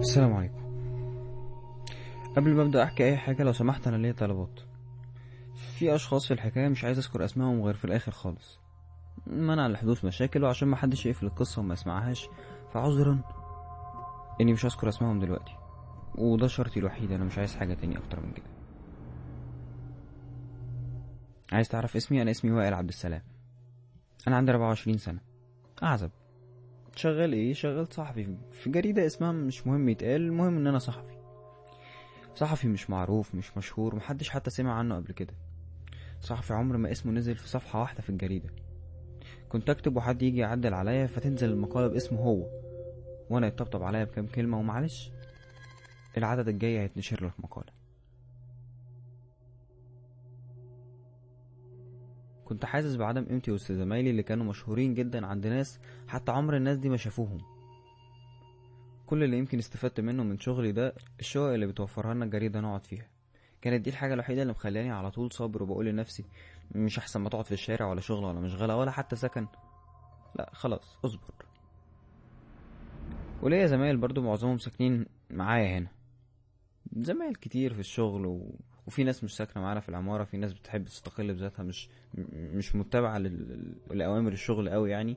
السلام عليكم قبل ما ابدا احكي اي حاجه لو سمحت انا ليا طلبات في اشخاص في الحكايه مش عايز اذكر اسمائهم غير في الاخر خالص منع لحدوث مشاكل وعشان ما حدش يقفل القصه وما يسمعهاش فعذرا اني مش هذكر اسمائهم دلوقتي وده شرطي الوحيد انا مش عايز حاجه تاني اكتر من كده عايز تعرف اسمي انا اسمي وائل عبد السلام انا عندي 24 سنه اعزب شغال ايه شغال صحفي في جريدة اسمها مش مهم يتقال المهم ان انا صحفي صحفي مش معروف مش مشهور محدش حتى سمع عنه قبل كده صحفي عمر ما اسمه نزل في صفحة واحدة في الجريدة كنت اكتب وحد يجي يعدل عليا فتنزل المقالة باسمه هو وانا يطبطب عليا بكام كلمة ومعلش العدد الجاي هيتنشر له في مقالة كنت حاسس بعدم قيمتي وسط زمايلي اللي كانوا مشهورين جدا عند ناس حتى عمر الناس دي ما شافوهم كل اللي يمكن استفدت منه من شغلي ده الشقق اللي بتوفرها لنا الجريدة نقعد فيها كانت دي الحاجة الوحيدة اللي مخلاني على طول صابر وبقول لنفسي مش أحسن ما تقعد في الشارع ولا شغل ولا مشغلة ولا حتى سكن لا خلاص اصبر وليا زمايل برضو معظمهم ساكنين معايا هنا زمايل كتير في الشغل و... وفي ناس مش ساكنة معانا في العمارة في ناس بتحب تستقل بذاتها مش م- مش متبعة لل... لأوامر الشغل قوي يعني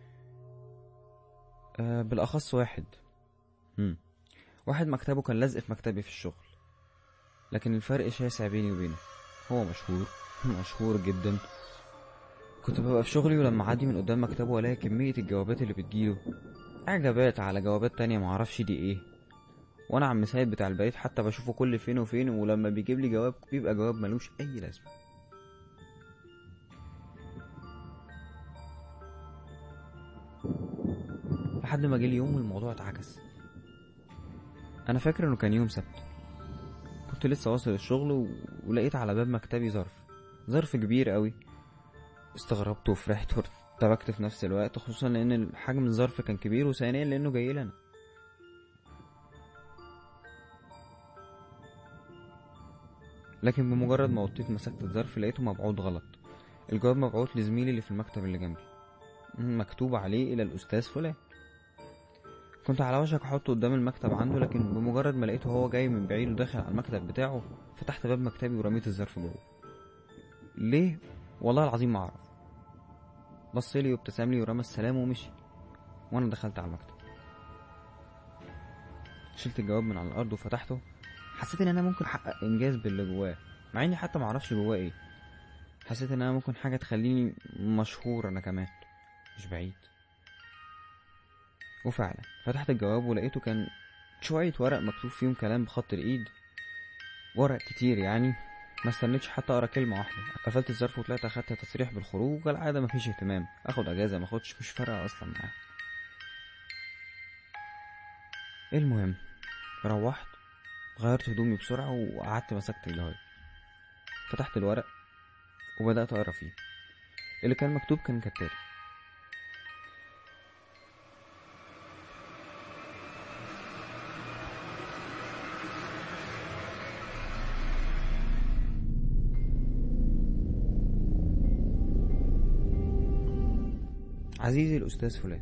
آه بالأخص واحد مم. واحد مكتبه كان لازق في مكتبي في الشغل لكن الفرق شاسع بيني وبينه هو مشهور مشهور جدا كنت ببقى في شغلي ولما اعدي من قدام مكتبه والاقي كمية الجوابات اللي بتجيله اعجابات على جوابات تانية معرفش دي ايه وانا عم سيد بتاع البريد حتى بشوفه كل فين وفين ولما بيجيب لي جواب بيبقى جواب ملوش اي لازمة لحد ما جه يوم والموضوع اتعكس انا فاكر انه كان يوم سبت كنت لسه واصل الشغل و... ولقيت على باب مكتبي ظرف ظرف كبير قوي استغربت وفرحت وارتبكت في نفس الوقت خصوصا لان حجم الظرف كان كبير وثانيا لانه جاي لنا لكن بمجرد ما وطيت مسكت الظرف لقيته مبعوث غلط الجواب مبعوث لزميلي اللي في المكتب اللي جنبي مكتوب عليه الى الاستاذ فلان كنت على وشك احطه قدام المكتب عنده لكن بمجرد ما لقيته هو جاي من بعيد وداخل على المكتب بتاعه فتحت باب مكتبي ورميت الظرف جوه ليه والله العظيم ما اعرف بص لي وابتسم لي ورمى السلام ومشي وانا دخلت على المكتب شلت الجواب من على الارض وفتحته حسيت ان انا ممكن احقق انجاز باللي جواه مع اني حتى معرفش جواه ايه حسيت ان انا ممكن حاجه تخليني مشهور انا كمان مش بعيد وفعلا فتحت الجواب ولقيته كان شوية ورق مكتوب فيهم كلام بخط الإيد ورق كتير يعني ما استنيتش حتى أقرا كلمة واحدة قفلت الظرف وطلعت أخدت تصريح بالخروج وكالعادة مفيش اهتمام أخد أجازة ماخدش مش فارقة أصلا معاه المهم روحت غيرت هدومي بسرعة وقعدت مسكت الجواب فتحت الورق وبدأت أقرا فيه اللي كان مكتوب كان كالتالي عزيزي الأستاذ فلان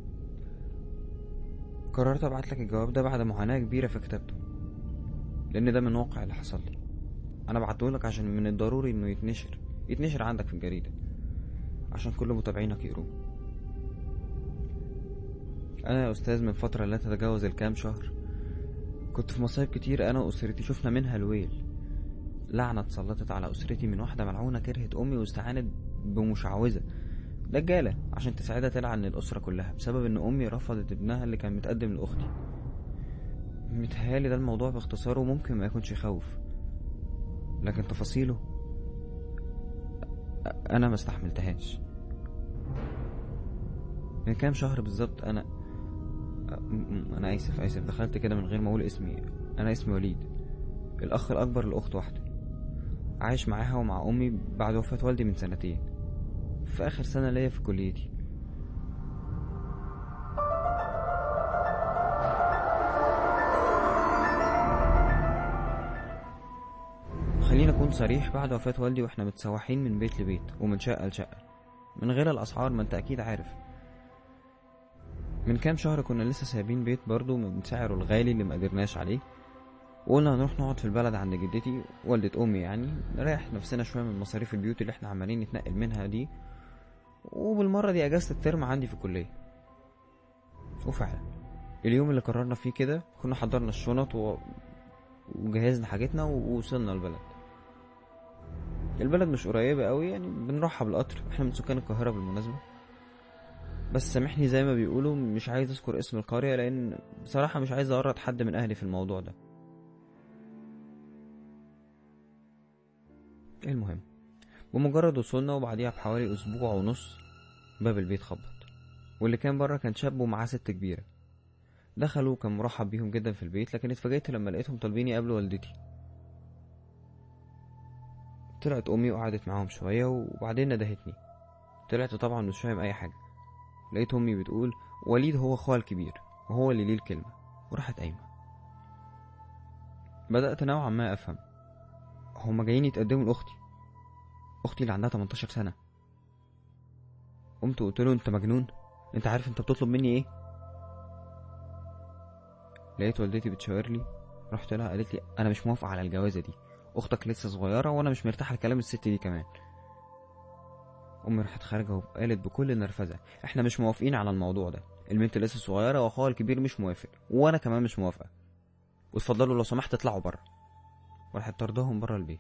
قررت أبعت لك الجواب ده بعد معاناة كبيرة في كتابته لأن ده من واقع اللي حصل لي أنا بعته لك عشان من الضروري إنه يتنشر يتنشر عندك في الجريدة عشان كل متابعينك يقروه أنا يا أستاذ من فترة لا تتجاوز الكام شهر كنت في مصايب كتير أنا وأسرتي شفنا منها الويل لعنة اتسلطت على أسرتي من واحدة ملعونة كرهت أمي واستعانت بمشعوذة دجالة عشان تساعدها تلعن الأسرة كلها بسبب إن أمي رفضت ابنها اللي كان متقدم لأختي متهيألي ده الموضوع باختصاره ممكن ما يكونش يخوف لكن تفاصيله أ- أنا ما استحملتهاش من كام شهر بالظبط أنا أ- م- أنا آسف آسف دخلت كده من غير ما أقول اسمي أنا اسمي وليد الأخ الأكبر لأخت واحدة عايش معاها ومع أمي بعد وفاة والدي من سنتين في آخر سنة ليا في كليتي خليني أكون صريح بعد وفاة والدي وإحنا متسوحين من بيت لبيت ومن شقة لشقة من غير الأسعار ما أنت أكيد عارف من كام شهر كنا لسه سايبين بيت برضو من سعره الغالي اللي ما قدرناش عليه وقلنا هنروح نقعد في البلد عند جدتي والدة أمي يعني نريح نفسنا شوية من مصاريف البيوت اللي احنا عمالين نتنقل منها دي وبالمرة دي أجازة الترم عندي في الكلية وفعلا اليوم اللي قررنا فيه كده كنا حضرنا الشنط و... وجهزنا حاجتنا ووصلنا البلد البلد مش قريبة قوي يعني بنروحها بالقطر احنا من سكان القاهرة بالمناسبة بس سامحني زي ما بيقولوا مش عايز اذكر اسم القرية لان بصراحة مش عايز اورط حد من اهلي في الموضوع ده المهم بمجرد وصولنا وبعديها بحوالي اسبوع ونص باب البيت خبط واللي كان بره كان شاب ومعاه ست كبيرة دخلوا وكان مرحب بيهم جدا في البيت لكن اتفاجئت لما لقيتهم طالبين يقابلوا والدتي طلعت امي وقعدت معاهم شوية وبعدين ندهتني طلعت طبعا مش فاهم اي حاجة لقيت امي بتقول وليد هو اخوها الكبير وهو اللي ليه الكلمة وراحت قايمة بدأت نوعا ما افهم هما جايين يتقدموا لاختي اختي اللي عندها 18 سنة قمت وقلت له انت مجنون انت عارف انت بتطلب مني ايه لقيت والدتي بتشاور لي رحت لها قالت لي انا مش موافقه على الجوازه دي اختك لسه صغيره وانا مش مرتاحه لكلام الست دي كمان امي راحت خارجه وقالت بكل نرفزه احنا مش موافقين على الموضوع ده البنت لسه صغيره واخوها الكبير مش موافق وانا كمان مش موافقه واتفضلوا لو سمحت اطلعوا بره وراحت طردهم بره البيت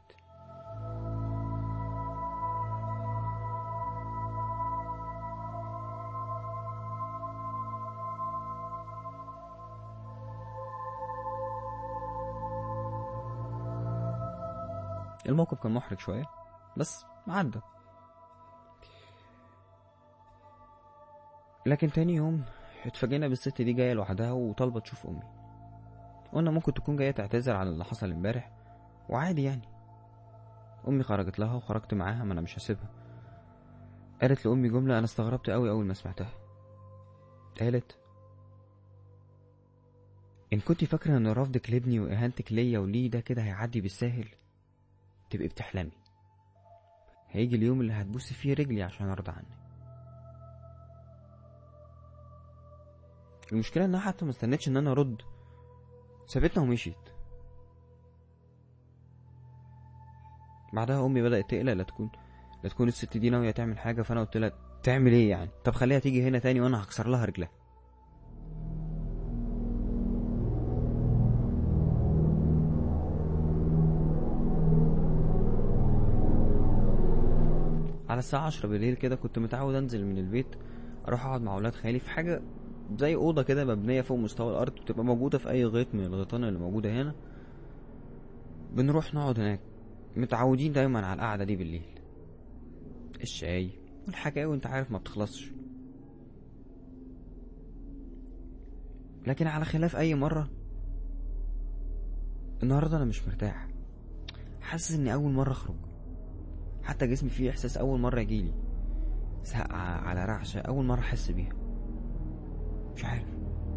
الموقف كان محرج شوية بس عدى لكن تاني يوم اتفاجئنا بالست دي جاية لوحدها وطالبة تشوف أمي قلنا ممكن تكون جاية تعتذر عن اللي حصل امبارح وعادي يعني أمي خرجت لها وخرجت معاها ما أنا مش هسيبها قالت لأمي جملة أنا استغربت أوي أول ما سمعتها قالت إن كنت فاكرة إن رفضك لابني وإهانتك ليا وليه ده كده هيعدي بالساهل تبقي بتحلمي هيجي اليوم اللي هتبوسي فيه رجلي عشان ارضى عنك المشكلة انها حتى ما استنتش ان انا ارد سابتنا ومشيت بعدها امي بدأت تقلق لا تكون لا تكون الست دي ناوية تعمل حاجة فانا قلت لها تعمل ايه يعني طب خليها تيجي هنا تاني وانا هكسر لها رجلها على الساعة عشرة بالليل كده كنت متعود انزل من البيت اروح اقعد مع ولاد خالي في حاجة زي اوضة كده مبنية فوق مستوى الارض بتبقى موجودة في اي غيط من الغيطان اللي موجودة هنا بنروح نقعد هناك متعودين دايما على القعدة دي بالليل الشاي والحكاوي انت عارف ما بتخلصش لكن على خلاف اي مرة النهاردة انا مش مرتاح حاسس اني اول مرة اخرج حتى جسمي فيه احساس اول مرة يجيلي سقعة على رعشة اول مرة احس بيها مش عارف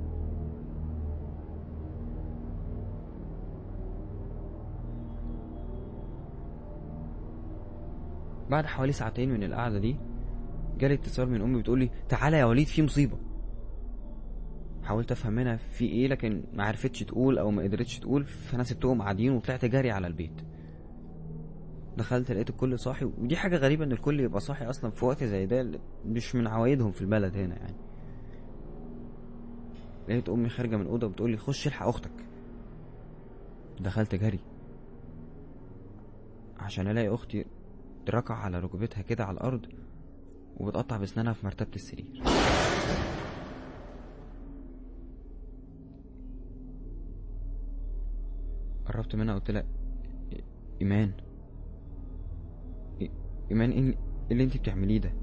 بعد حوالي ساعتين من القعدة دي جالي اتصال من امي بتقولي تعالى يا وليد في مصيبة حاولت افهم منها في ايه لكن ما عرفتش تقول او ما قدرتش تقول فانا سبتهم قاعدين وطلعت جري على البيت دخلت لقيت الكل صاحي ودي حاجة غريبة ان الكل يبقى صاحي اصلا في وقت زي ده مش من عوايدهم في البلد هنا يعني لقيت امي خارجة من الأوضة بتقولي خش الحق اختك دخلت جري عشان الاقي اختي ركع على ركبتها كده على الارض وبتقطع بسنانها في مرتبة السرير قربت منها قلت لها ايمان ايمان ايه اللي انت بتعمليه ده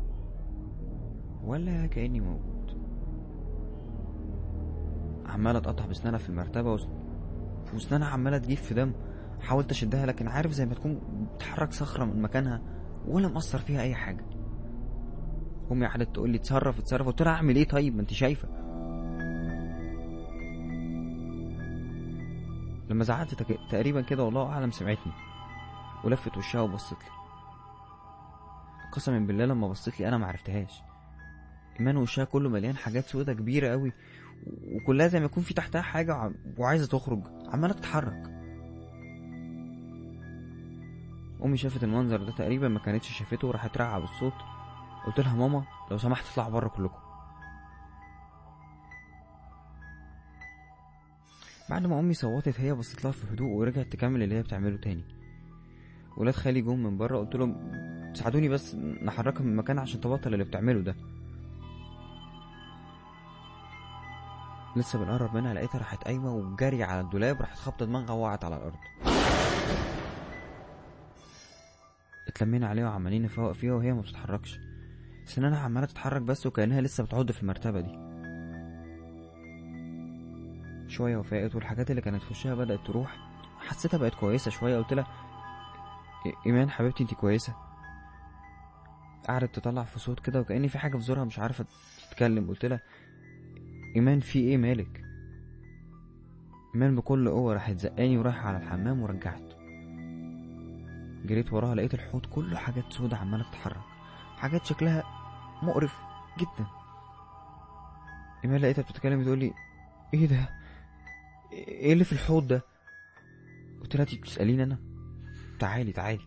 ولا كاني موجود عماله تقطع بسنانها في المرتبه وس... وسنانها عماله تجيب في دم حاولت اشدها لكن عارف زي ما تكون بتحرك صخره من مكانها ولا مأثر فيها اي حاجه امي قعدت تقول لي اتصرف اتصرف قلت لها اعمل ايه طيب ما انت شايفه لما زعقت تك... تقريبا كده والله اعلم سمعتني ولفت وشها وبصت لي قسما بالله لما بصيت لي انا ما عرفتهاش ايمان وشها كله مليان حاجات سودة كبيره قوي وكلها زي ما يكون في تحتها حاجه وع- وعايزه تخرج عماله تتحرك امي شافت المنظر ده تقريبا ما كانتش شافته وراحت راقعه بالصوت قلت لها ماما لو سمحت اطلعوا بره كلكم بعد ما امي صوتت هي بصت لها في هدوء ورجعت تكمل اللي هي بتعمله تاني ولاد خالي جم من بره قلت لهم ساعدوني بس نحركها من المكان عشان تبطل اللي بتعمله ده لسه بنقرب منها لقيتها راحت قايمه وجري على الدولاب راحت خبطه دماغها وقعت على الارض اتلمينا عليها وعمالين نفوق فيها وهي ما بتتحركش سنانها عماله تتحرك بس وكانها لسه بتعض في المرتبه دي شويه وفاقت والحاجات اللي كانت في وشها بدات تروح حسيتها بقت كويسه شويه قلت لها "إي- ايمان حبيبتي انت كويسه قعدت تطلع في صوت كده وكأن في حاجه في زورها مش عارفه تتكلم قلت لها ايمان في ايه مالك ايمان بكل قوه راحت زقاني ورايحه على الحمام ورجعت جريت وراها لقيت الحوض كله حاجات سودة عماله تتحرك حاجات شكلها مقرف جدا ايمان لقيتها بتتكلم بتقول لي ايه ده ايه اللي في الحوض ده قلت لها انتي بتساليني انا تعالي تعالي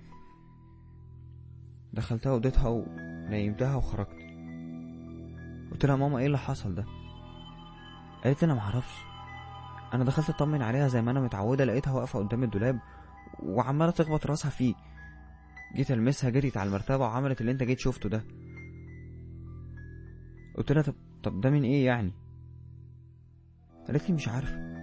دخلتها اوضتها ونيمتها وخرجت قلت لها ماما ايه اللي حصل ده قالت لي انا معرفش انا دخلت اطمن عليها زي ما انا متعوده لقيتها واقفه قدام الدولاب وعماله تخبط راسها فيه جيت المسها جريت على المرتبه وعملت اللي انت جيت شفته ده قلت لها طب طب ده من ايه يعني قالت لي مش عارفه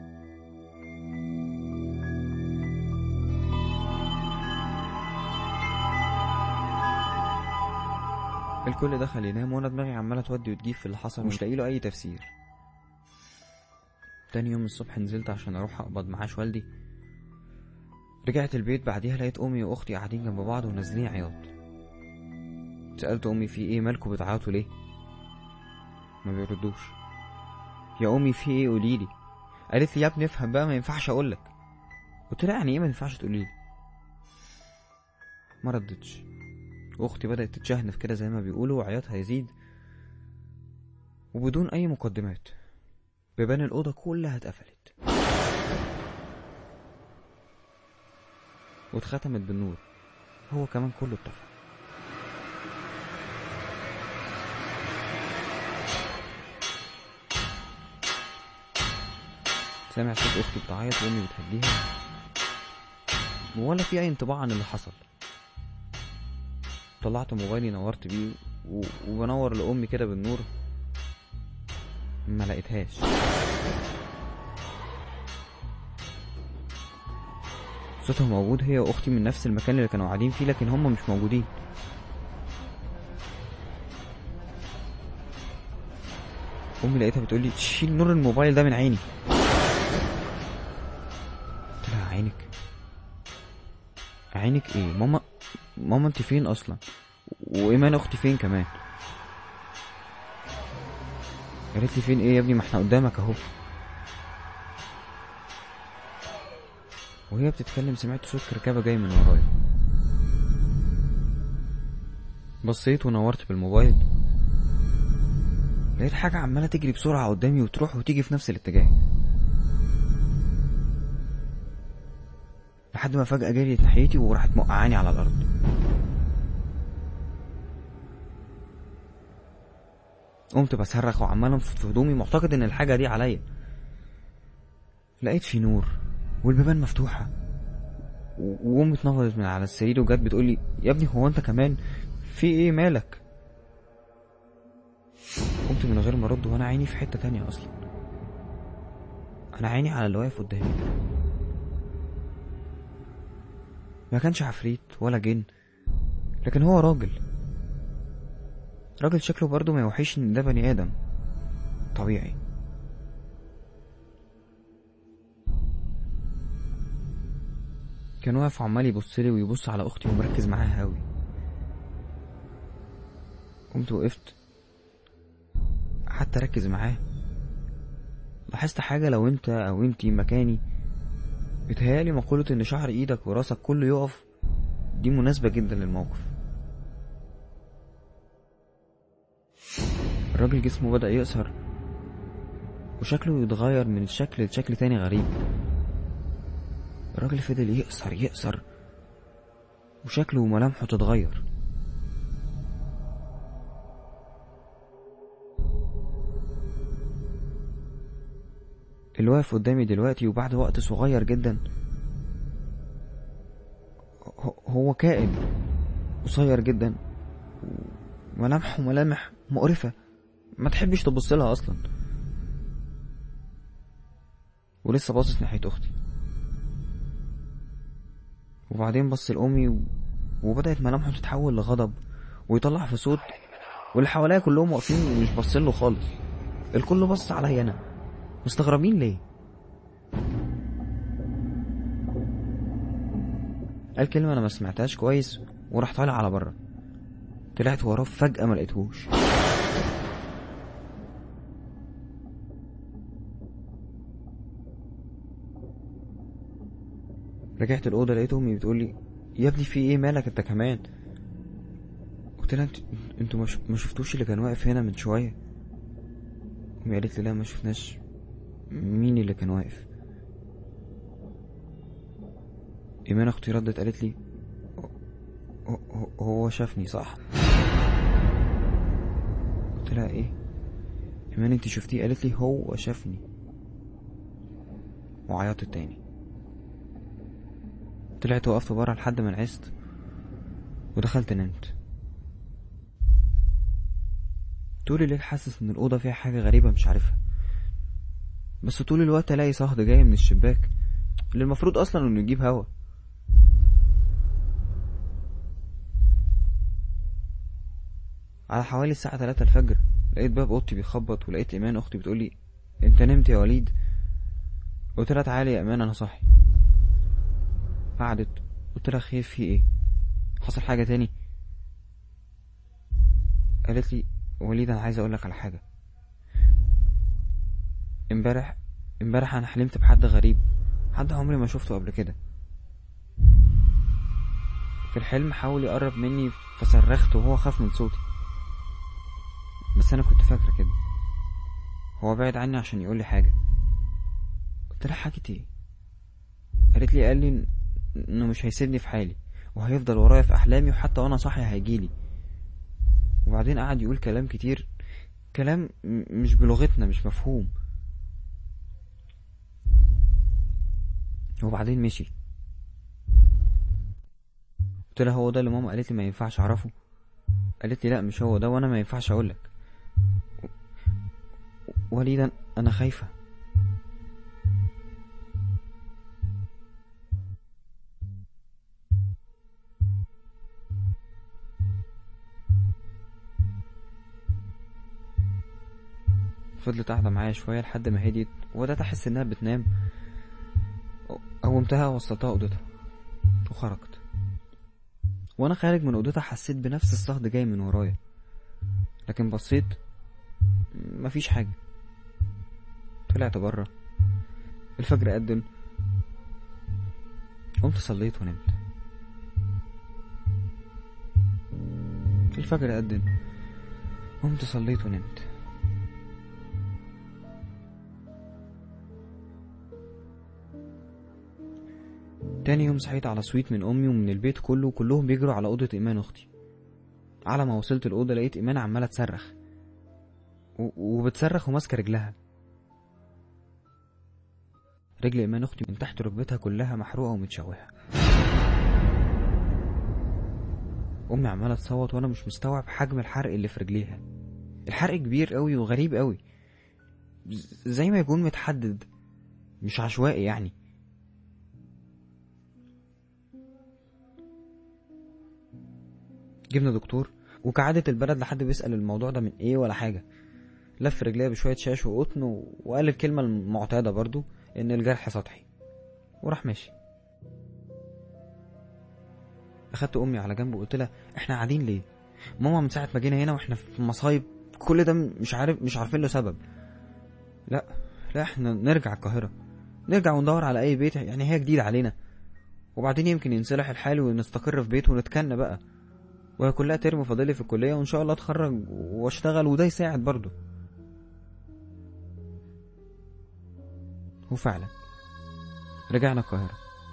الكل دخل ينام وانا دماغي عماله تودي وتجيب في اللي حصل ومش لاقي له اي تفسير تاني يوم الصبح نزلت عشان اروح اقبض معاش والدي رجعت البيت بعديها لقيت امي واختي قاعدين جنب بعض ونازلين عياط سالت امي في ايه مالكوا بتعيطوا ليه ما بيردوش يا امي في ايه قوليلي قالت لي يا ابني افهم بقى ما ينفعش اقولك قلت لها يعني ايه ما ينفعش تقوليلي ما ردتش واختي بدات تتشهنف كده زي ما بيقولوا وعياطها يزيد وبدون اي مقدمات بيبان الاوضه كلها اتقفلت واتختمت بالنور هو كمان كله اتطفى سامع صوت اختي بتعيط وامي بتهديها ولا في اي انطباع عن اللي حصل طلعت موبايلي نورت بيه و... وبنور لامي كده بالنور ما لقيتهاش صوتها موجود هي واختي من نفس المكان اللي كانوا قاعدين فيه لكن هم مش موجودين امي لقيتها بتقول لي تشيل نور الموبايل ده من عيني قلت لها عينك عينك ايه ماما ماما انت فين اصلا وايمان اختي فين كمان قالت لي فين ايه يا ابني ما احنا قدامك اهو وهي بتتكلم سمعت صوت كركبة جاي من ورايا بصيت ونورت بالموبايل لقيت حاجة عمالة تجري بسرعة قدامي وتروح وتيجي في نفس الاتجاه لحد ما فجأة جريت ناحيتي وراحت موقعاني على الأرض قمت بصرخ وعمال انفض في هدومي معتقد ان الحاجة دي عليا لقيت في نور والبيبان مفتوحة و- وامي اتنفضت من على السرير وجت بتقولي يا ابني هو انت كمان في ايه مالك قمت من غير ما ارد وانا عيني في حتة تانية اصلا انا عيني على اللي واقف قدامي ده ما كانش عفريت ولا جن لكن هو راجل راجل شكله برضه ما يوحيش ان ده بني ادم طبيعي كان واقف وعمال يبص لي ويبص على اختي ومركز معاها قوي قمت وقفت حتى اركز معاه لاحظت حاجة لو انت او انتي مكاني بيتهيألي مقولة ان شعر ايدك وراسك كله يقف دي مناسبة جدا للموقف الراجل جسمه بدأ يقصر وشكله يتغير من شكل لشكل تاني غريب الراجل فضل يقصر يقصر وشكله وملامحه تتغير اللي واقف قدامي دلوقتي وبعد وقت صغير جدا هو كائن قصير جدا وملامحه ملامح مقرفة ما تحبش تبص لها اصلا ولسه باصص ناحية اختي وبعدين بص لامي و... وبدأت ملامحه تتحول لغضب ويطلع في صوت واللي حواليا كلهم واقفين ومش باصين له خالص الكل بص عليا انا مستغربين ليه قال كلمة أنا ما سمعتهاش كويس وراح طالع على بره طلعت وراه فجأة ما لقيتهوش رجعت الأوضة لقيت أمي بتقولي يا ابني في ايه مالك انت كمان قلت لها انت انتوا ما شفتوش اللي كان واقف هنا من شوية أمي قالت لي لا ما شفناش مين اللي كان واقف إيمان أختي ردت قالت لي هو شافني صح قلت لها ايه إيمان انت شفتيه قالت لي هو شافني وعيطت تاني طلعت وقفت برا لحد ما نعست ودخلت نمت طول الليل حاسس ان الأوضة فيها حاجة غريبة مش عارفها بس طول الوقت الاقي صهد جاي من الشباك اللي المفروض اصلا انه يجيب هوا على حوالي الساعة تلاتة الفجر لقيت باب اوضتي بيخبط ولقيت ايمان اختي بتقولي انت نمت يا وليد قلت لها تعالي يا ايمان انا صاحي قعدت قلت لها خير في ايه حصل حاجة تاني قالت لي وليد انا عايز اقولك على حاجة امبارح امبارح انا حلمت بحد غريب حد عمري ما شفته قبل كده في الحلم حاول يقرب مني فصرخت وهو خاف من صوتي بس انا كنت فاكره كده هو بعد عني عشان يقول لي حاجه قلت لها حاجه ايه قالت لي قال لي انه مش هيسيبني في حالي وهيفضل ورايا في احلامي وحتى وانا صاحي هيجيلي وبعدين قعد يقول كلام كتير كلام مش بلغتنا مش مفهوم وبعدين مشي قلت لها هو ده اللي ماما قالت لي ما ينفعش اعرفه قالت لي لا مش هو ده وانا ما ينفعش اقولك وليدا انا خايفه فضلت قاعدة معايا شوية لحد ما هديت وبدأت أحس إنها بتنام قومتها ووصلتها أوضتها وخرجت وأنا خارج من أوضتها حسيت بنفس الصهد جاي من ورايا لكن بصيت مفيش حاجة طلعت برا الفجر أذن قمت صليت ونمت الفجر أذن قمت صليت ونمت تاني يوم صحيت على صويت من امي ومن البيت كله وكلهم بيجروا على اوضه ايمان اختي على ما وصلت الاوضه لقيت ايمان عماله تصرخ وبتصرخ وماسكه رجلها رجل ايمان اختي من تحت ركبتها كلها محروقه ومتشوهه امي عماله تصوت وانا مش مستوعب حجم الحرق اللي في رجليها الحرق كبير قوي وغريب قوي زي ما يكون متحدد مش عشوائي يعني جبنا دكتور وكعادة البلد لحد بيسأل الموضوع ده من ايه ولا حاجة لف رجليها بشوية شاش وقطن وقال الكلمة المعتادة برضو ان الجرح سطحي وراح ماشي اخدت امي على جنب وقلت لها احنا قاعدين ليه ماما من ساعة ما جينا هنا واحنا في مصايب كل ده مش عارف مش عارفين له سبب لا لا احنا نرجع القاهرة نرجع وندور على اي بيت يعني هي جديدة علينا وبعدين يمكن ينصلح الحال ونستقر في بيت ونتكن بقى وهي كلها ترم فاضلي في الكليه وان شاء الله اتخرج واشتغل وده يساعد برضه وفعلا رجعنا القاهره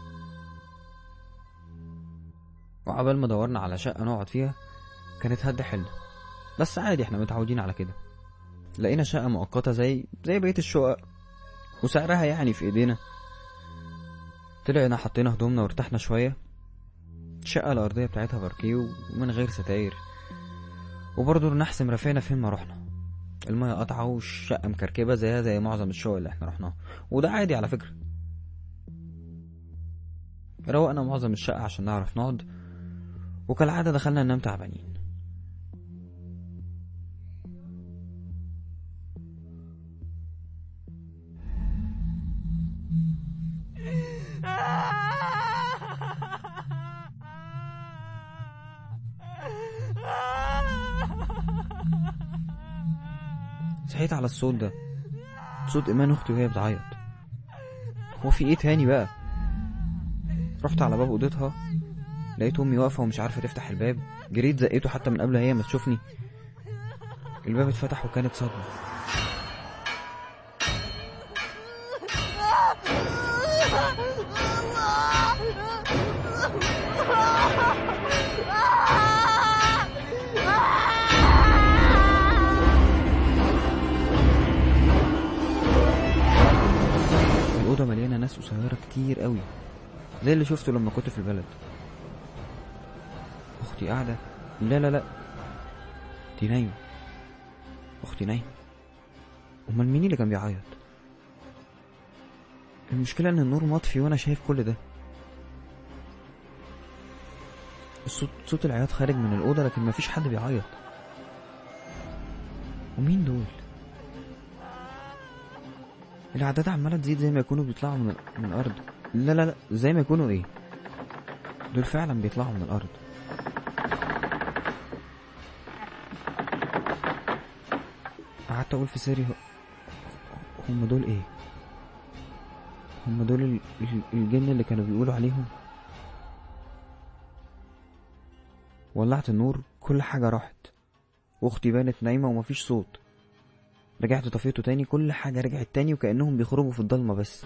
وعبال ما دورنا على شقه نقعد فيها كانت هد حلة بس عادي احنا متعودين على كده لقينا شقة مؤقتة زي زي بقية الشقق وسعرها يعني في ايدينا طلعنا حطينا هدومنا وارتحنا شوية الشقة الأرضية بتاعتها باركيه ومن غير ستاير وبرضه نحس مرافقنا فين ما رحنا المية قطعة والشقة مكركبة زيها زي معظم الشقق اللي احنا رحناها وده عادي على فكرة روقنا معظم الشقة عشان نعرف نقعد وكالعادة دخلنا ننام تعبانين صحيت على الصوت ده صوت ايمان اختي وهي بتعيط هو في ايه تاني بقى رحت على باب اوضتها لقيت امي واقفه ومش عارفه تفتح الباب جريت زقيته حتى من قبل هي ما تشوفني الباب اتفتح وكانت صدمه الأوضة مليانة ناس قصيرة كتير قوي زي اللي شفته لما كنت في البلد أختي قاعدة لا لا لا دي نايمة أختي نايمة أمال مين اللي كان بيعيط المشكلة إن النور مطفي وأنا شايف كل ده الصوت صوت العياط خارج من الأوضة لكن مفيش حد بيعيط ومين دول الأعداد عمالة تزيد زي ما يكونوا بيطلعوا من من الأرض لا لا لا زي ما يكونوا إيه دول فعلا بيطلعوا من الأرض قعدت أقول في سري هم دول إيه هم دول ال- ال- الجن اللي كانوا بيقولوا عليهم ولعت النور كل حاجة راحت واختي بانت نايمة ومفيش صوت رجعت طفيته تاني كل حاجة رجعت تاني وكأنهم بيخرجوا في الضلمة بس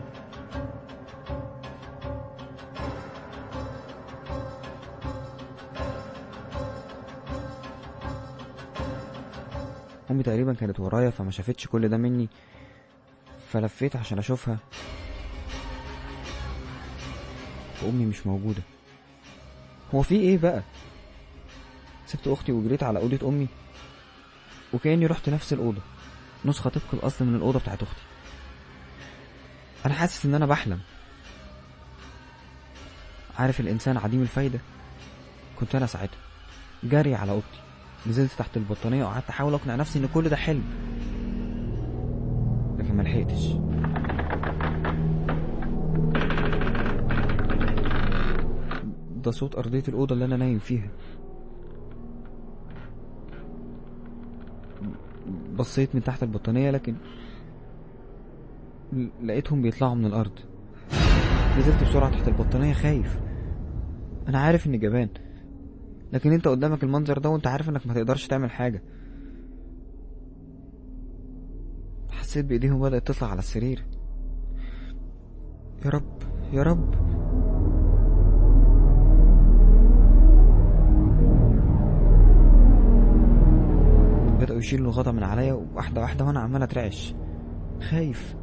أمي تقريبا كانت ورايا فما شافتش كل ده مني فلفيت عشان أشوفها وأمي مش موجودة هو في إيه بقى سبت أختي وجريت على أوضة أمي وكأني رحت نفس الأوضة نسخة طبق الأصل من الأوضة بتاعت أختي أنا حاسس إن أنا بحلم عارف الإنسان عديم الفايدة كنت أنا ساعتها جري على أوضتي نزلت تحت البطانية وقعدت أحاول أقنع نفسي إن كل ده حلم لكن ملحقتش ده صوت أرضية الأوضة اللي أنا نايم فيها بصيت من تحت البطانية لكن ل- لقيتهم بيطلعوا من الأرض نزلت بسرعة تحت البطانية خايف أنا عارف إني جبان لكن أنت قدامك المنظر ده وأنت عارف إنك ما تقدرش تعمل حاجة حسيت بإيديهم بدأت تطلع على السرير يا رب يا رب بدأوا يشيلوا الغطا من عليا واحدة واحدة وأنا عمال أترعش خايف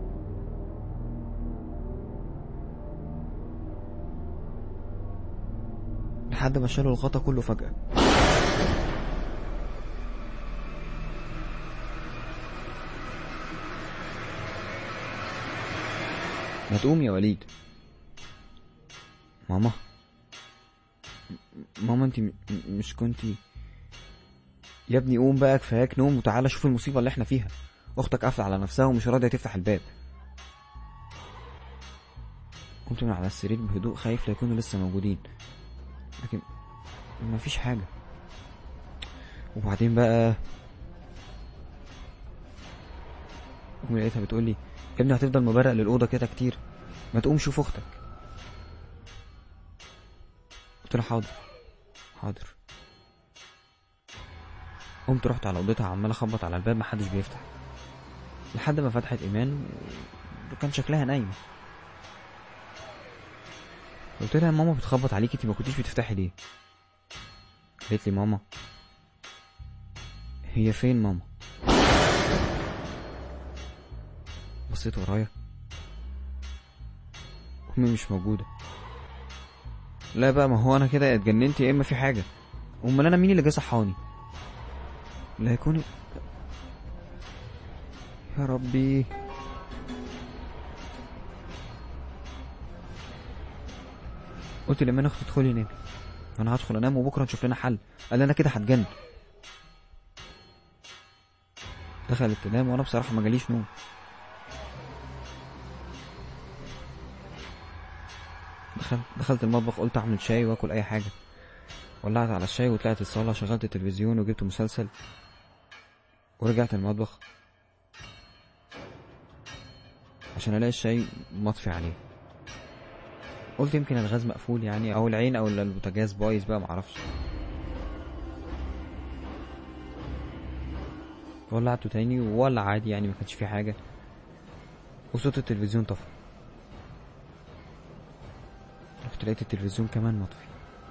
لحد ما شالوا الغطا كله فجأة ما تقوم يا وليد ماما ماما انت م- م- مش كنتي يا ابني قوم بقى كفاياك نوم وتعالى شوف المصيبة اللي احنا فيها اختك قافلة على نفسها ومش راضية تفتح الباب قمت من على السرير بهدوء خايف لا يكونوا لسه موجودين لكن مفيش حاجة وبعدين بقى أمي لقيتها بتقولي يا ابني هتفضل مبرق للأوضة كده كتير ما تقوم شوف أختك قلت لها حاضر حاضر قمت رحت على اوضتها عمال اخبط على الباب محدش بيفتح لحد ما فتحت ايمان وكان شكلها نايمه قلت لها يا ماما بتخبط عليكي انت ما كنتيش بتفتحي ليه قالت لي ماما هي فين ماما بصيت ورايا امي مش موجوده لا بقى ما هو انا كده اتجننت يا اما في حاجه امال انا مين اللي جه صحاني لا يكون يا ربي قلت لإيمان اختي ادخلي نامي انا هدخل انام وبكره نشوف لنا حل قال لي انا كده هتجنن دخلت تنام وانا بصراحه ما جاليش نوم دخلت دخلت المطبخ قلت اعمل شاي واكل اي حاجه ولعت على الشاي وطلعت الصاله شغلت التلفزيون وجبت مسلسل ورجعت المطبخ عشان الاقي الشاي مطفي عليه قلت يمكن الغاز مقفول يعني او العين او البوتاجاز بايظ بقى معرفش ولعته تاني ولا عادي يعني ما كانش فيه حاجه وصوت التلفزيون طفى رحت لقيت التلفزيون كمان مطفي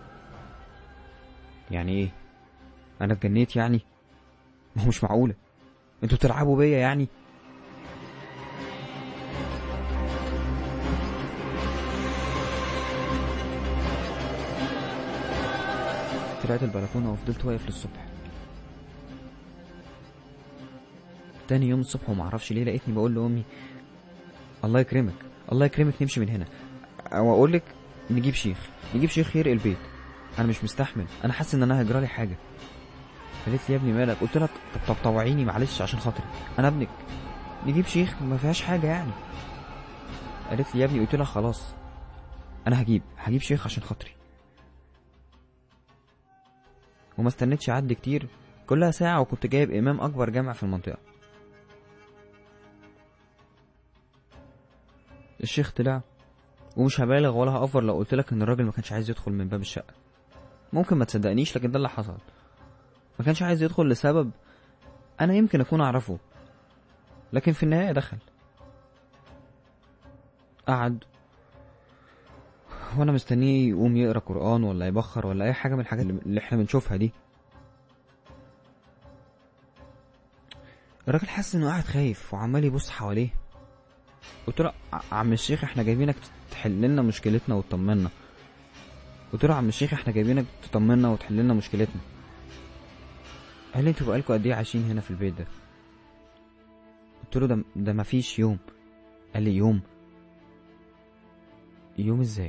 يعني ايه انا اتجنيت يعني ما هو مش معقوله انتوا بتلعبوا بيا يعني طلعت البلكونه وفضلت واقف للصبح تاني يوم الصبح ومعرفش ليه لقيتني بقول لامي الله يكرمك الله يكرمك نمشي من هنا او اقول لك نجيب شيخ نجيب شيخ يرقي البيت انا مش مستحمل انا حاسس ان انا هيجرالي حاجه قالت لي يا ابني مالك قلت لها طب طب طوعيني معلش عشان خاطري انا ابنك نجيب شيخ ما فيهاش حاجه يعني قالت لي يا ابني قلت لها خلاص انا هجيب هجيب شيخ عشان خاطري وما استنيتش عد كتير كلها ساعة وكنت جايب إمام أكبر جامع في المنطقة الشيخ طلع ومش هبالغ ولا هأفر لو قلت لك إن الراجل ما كانش عايز يدخل من باب الشقة ممكن ما تصدقنيش لكن ده اللي حصل ما كانش عايز يدخل لسبب أنا يمكن أكون أعرفه لكن في النهاية دخل قعد وانا مستنيه يقوم يقرا قران ولا يبخر ولا اي حاجه من الحاجات اللي احنا بنشوفها دي الراجل حاسس انه قاعد خايف وعمال يبص حواليه قلت له ع- عم الشيخ احنا جايبينك تحل لنا مشكلتنا وتطمنا قلت له عم الشيخ احنا جايبينك تطمنا وتحل لنا مشكلتنا قال لي انتوا بقالكوا قد ايه عايشين هنا في البيت ده قلت له ده ده مفيش يوم قال لي يوم يوم ازاي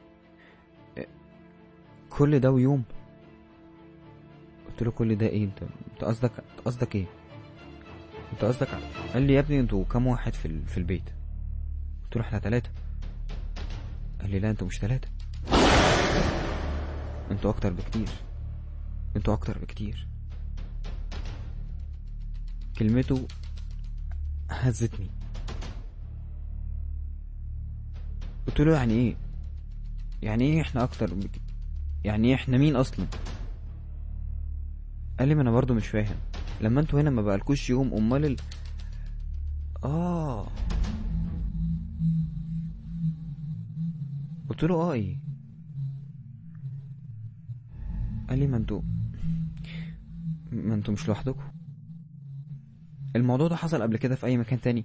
كل ده ويوم قلت له كل ده ايه انت انت قصدك قصدك ايه انت قصدك ع- قال لي يا ابني انتوا كام واحد في ال... في البيت قلت له احنا ثلاثة قال لي لا انتوا مش ثلاثة انتوا اكتر بكتير انتوا اكتر بكتير كلمته هزتني قلت له يعني ايه يعني ايه احنا اكتر بك... يعني ايه احنا مين اصلا قال لي ما انا برضو مش فاهم لما انتوا هنا ما بقالكوش يوم امال ال... اه قلت له اه ايه قال لي ما انتوا ما انتوا مش لوحدكم الموضوع ده حصل قبل كده في اي مكان تاني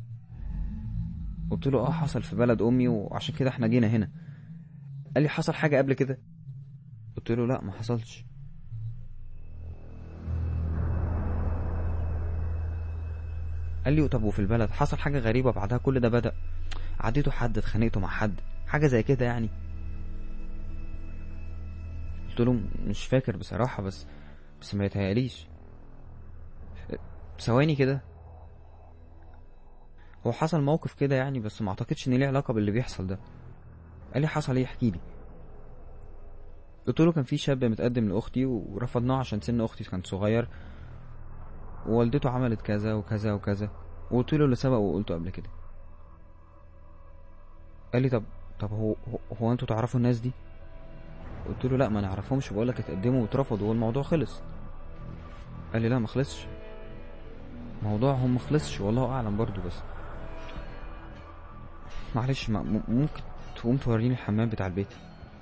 قلت له اه حصل في بلد امي وعشان كده احنا جينا هنا قال لي حصل حاجه قبل كده قلت له لا ما حصلش قال لي طب وفي البلد حصل حاجه غريبه بعدها كل ده بدا عديته حد اتخانقته مع حد حاجه زي كده يعني قلت له مش فاكر بصراحه بس بس ما يتهيأليش ثواني كده هو حصل موقف كده يعني بس ما اعتقدش ان ليه علاقه باللي بيحصل ده قال لي حصل ايه احكي لي قلت له كان في شاب متقدم لاختي ورفضناه عشان سن اختي كان صغير ووالدته عملت كذا وكذا وكذا وقلت له اللي سبق وقلته قبل كده قال لي طب طب هو هو, هو انتوا تعرفوا الناس دي قلت له لا ما نعرفهمش بقول لك اتقدموا واترفضوا والموضوع خلص قال لي لا ما خلصش موضوعهم ما خلصش والله اعلم برضو بس معلش ما م- ممكن تقوم توريني الحمام بتاع البيت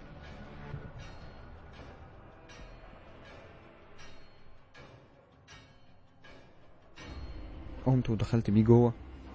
قمت ودخلت بيه جوه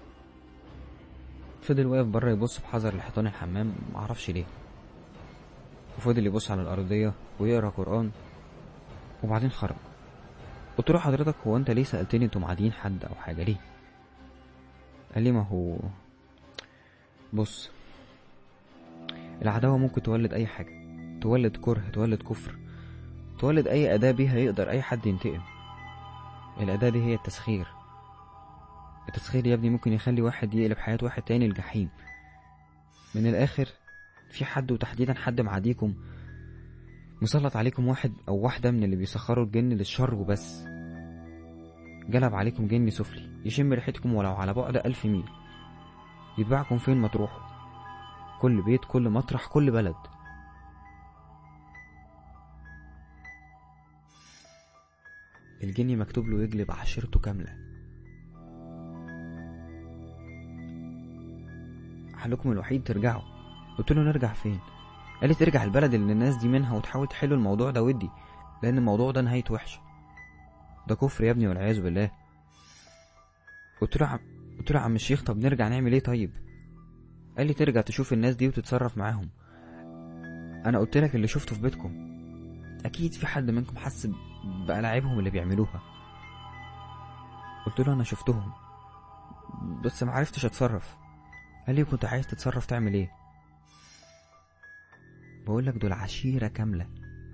فضل واقف بره يبص بحذر لحيطان الحمام معرفش ليه وفضل يبص على الأرضية ويقرا قرآن وبعدين خرج قلت له حضرتك هو انت ليه سألتني انتوا معادين حد او حاجة ليه قال لي ما هو بص العداوة ممكن تولد اي حاجة تولد كره تولد كفر تولد اي اداة بيها يقدر اي حد ينتقم الاداة دي هي التسخير التسخير يا ابني ممكن يخلي واحد يقلب حياة واحد تاني الجحيم من الاخر في حد وتحديدا حد معاديكم مسلط عليكم واحد او واحدة من اللي بيسخروا الجن للشر وبس جلب عليكم جن سفلي يشم ريحتكم ولو على بعد ألف ميل يتبعكم فين ما تروحوا كل بيت كل مطرح كل بلد الجني مكتوب له يجلب عشيرته كاملة حلكم الوحيد ترجعوا قلت له نرجع فين قال لي ترجع البلد اللي الناس دي منها وتحاول تحلوا الموضوع ده ودي لان الموضوع ده نهايته وحشه ده كفر يا ابني والعياذ بالله قلت له عم قلت له يا عم الشيخ طب نرجع نعمل ايه طيب قال لي ترجع تشوف الناس دي وتتصرف معاهم انا قلت لك اللي شفته في بيتكم اكيد في حد منكم حس بألاعيبهم اللي بيعملوها قلت له انا شفتهم بس ما عرفتش اتصرف قال لي كنت عايز تتصرف تعمل ايه بقول لك دول عشيرة كاملة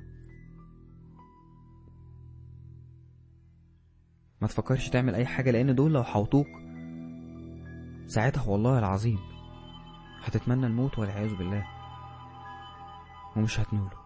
ما تفكرش تعمل اي حاجة لان دول لو حوطوك ساعتها والله العظيم هتتمنى الموت والعياذ بالله ومش هتنوله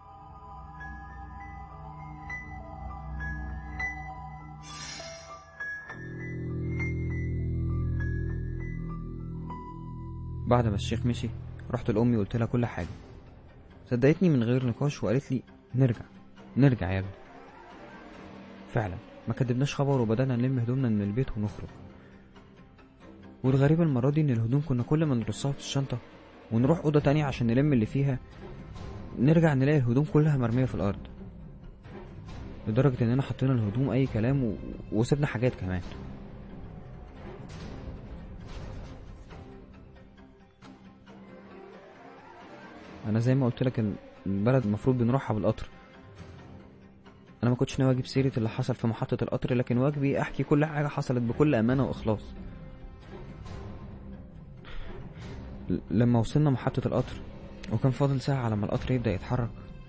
بعد ما الشيخ مشي رحت لأمي وقلت لها كل حاجة صدقتني من غير نقاش وقالت لي نرجع نرجع يا ابني فعلا ما كدبناش خبر وبدأنا نلم هدومنا من البيت ونخرج والغريب المرة دي إن الهدوم كنا كل ما نرصها في الشنطة ونروح أوضة تانية عشان نلم اللي فيها نرجع نلاقي الهدوم كلها مرمية في الأرض لدرجة إننا حطينا الهدوم أي كلام و... وسبنا حاجات كمان أنا زي ما قلت لك البلد المفروض بنروحها بالقطر انا ما كنتش ناوي اجيب سيره اللي حصل في محطه القطر لكن واجبي احكي كل حاجه حصلت بكل امانه واخلاص ل- لما وصلنا محطه القطر وكان فاضل ساعه على ما القطر يبدا يتحرك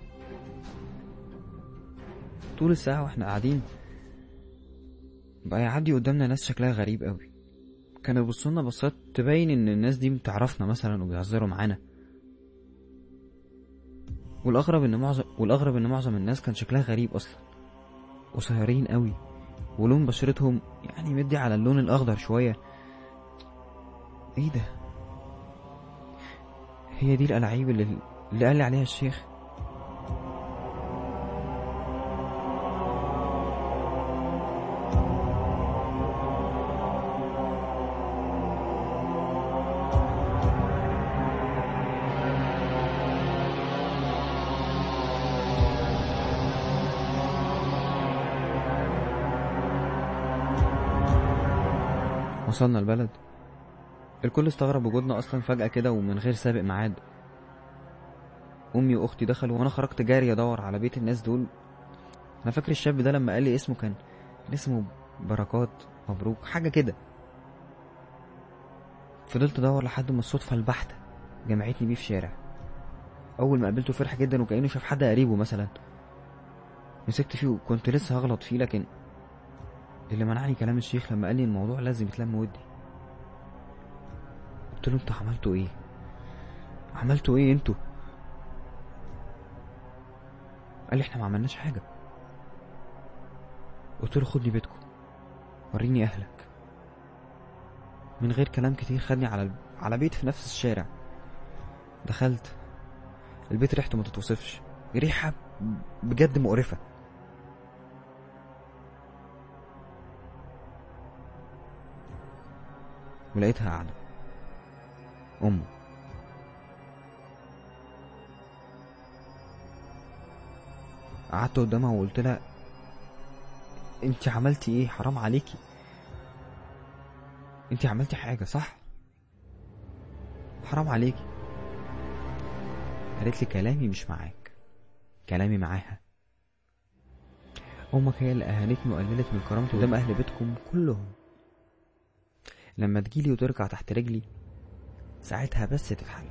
طول الساعه واحنا قاعدين بقى يعدي قدامنا ناس شكلها غريب قوي كانوا يبصولنا بصات تبين ان الناس دي بتعرفنا مثلا وبيهزروا معانا والاغرب ان معظم والاغرب ان معظم الناس كان شكلها غريب اصلا قصيرين قوي ولون بشرتهم يعني مدي على اللون الاخضر شويه ايه ده هي دي الألاعيب اللي, اللي قال لي عليها الشيخ وصلنا البلد الكل استغرب وجودنا اصلا فجأة كده ومن غير سابق ميعاد امي واختي دخلوا وانا خرجت جاري ادور على بيت الناس دول انا فاكر الشاب ده لما قال لي اسمه كان كان اسمه بركات مبروك حاجة كده فضلت ادور لحد ما الصدفة البحتة جمعتني بيه في شارع اول ما قابلته فرح جدا وكأنه شاف حد قريبه مثلا مسكت فيه وكنت لسه هغلط فيه لكن اللي منعني كلام الشيخ لما قال لي الموضوع لازم يتلم ودي قلت له انتوا عملتوا ايه عملتوا ايه انتوا قال لي احنا ما عملناش حاجه قلت له خدني بيتكم وريني اهلك من غير كلام كتير خدني على على بيت في نفس الشارع دخلت البيت ريحته ما تتوصفش ريحه بجد مقرفه ولقيتها قاعدة أمه قعدت قدامها وقلت لها انت عملتي ايه حرام عليكي انت عملتي حاجة صح حرام عليكي قالت لي كلامي مش معاك كلامي معاها امك هي اللي اهانتني وقللت من كرامتي قدام اهل بيتكم كلهم لما تجيلي وترجع تحت رجلي ساعتها بس تتحل